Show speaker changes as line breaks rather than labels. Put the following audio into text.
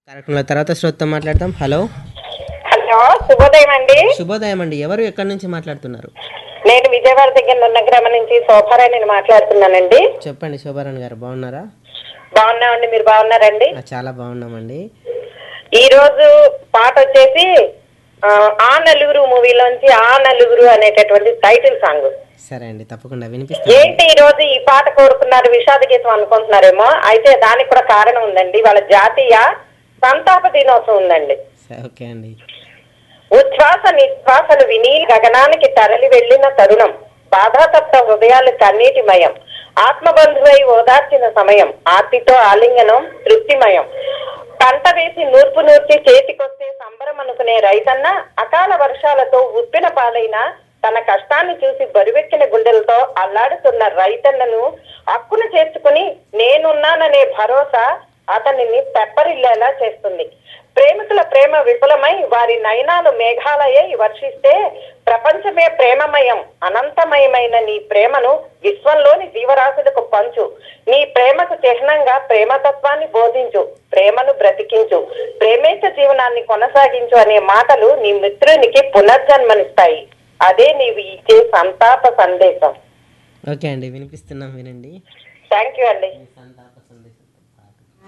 కార్యక్రమంలో తర్వాత శ్రోతతో మాట్లాడతాం హలో
హలో శుభోదయం అండి
శుభోదయం అండి ఎవరు ఎక్కడి నుంచి మాట్లాడుతున్నారు
నేను విజయవాడ దగ్గర ఉన్న గ్రామం నుంచి శోభారాయణ మాట్లాడుతున్నానండి
చెప్పండి శోభారాణి గారు బాగున్నారా
బాగున్నామండి మీరు బాగున్నారండి
ఆ, చాలా బాగున్నామండి
ఈ రోజు పాట వచ్చేసి ఆ, ఆ నలుగురు మూవీలోంచి ఆ నలుగురు అనేటటువంటి టైటిల్ సాంగ్
సరే అండి తప్పకుండా వినిపిస్తాను
ఏంటి ఈ రోజు ఈ పాట కోరుకున్నారు విషాద గీతం అనుకుంటున్నారేమో అయితే దానికి కూడా కారణం ఉందండి వాళ్ళ జాతీయ సంతాప దినోత్సవం ఉందండి
సరే, ఓకే అండి
ఉచ్ఛ్వాస నిశ్వాసలు విని గగనానికి తరలి వెళ్లిన తరుణం బాధాతప్త హృదయాలు కన్నీటిమయం ఆత్మబంధువై ఓదార్చిన సమయం ఆర్తితో ఆలింగనం తృప్తిమయం పంట వేసి నూర్పు నూర్చి చేతికొస్తే సంబరం అనుకునే రైతన్న అకాల వర్షాలతో ఉప్పిన పాలైన తన కష్టాన్ని చూసి బరువెక్కిన గుండెలతో అల్లాడుతున్న రైతన్నను హక్కును చేర్చుకుని నేనున్నాననే భరోసా అతనిని పెప్పరిల్లేలా చేస్తుంది ప్రేమికుల ప్రేమ విపులమై వారి నయనాలు మేఘాలయై వర్షిస్తే ప్రపంచమే ప్రేమమయం అనంతమయమైన నీ ప్రేమను విశ్వంలోని జీవరాశులకు పంచు నీ ప్రేమకు చిహ్నంగా ప్రేమతత్వాన్ని బోధించు ప్రేమను బ్రతికించు ప్రేమేత జీవనాన్ని కొనసాగించు అనే మాటలు నీ మిత్రునికి పునర్జన్మనిస్తాయి అదే నీవు ఇచ్చే సంతాప సందేశం
ఓకే అండి వినిపిస్తున్నాం వినండి
థ్యాంక్ యూ అండి
సంతాప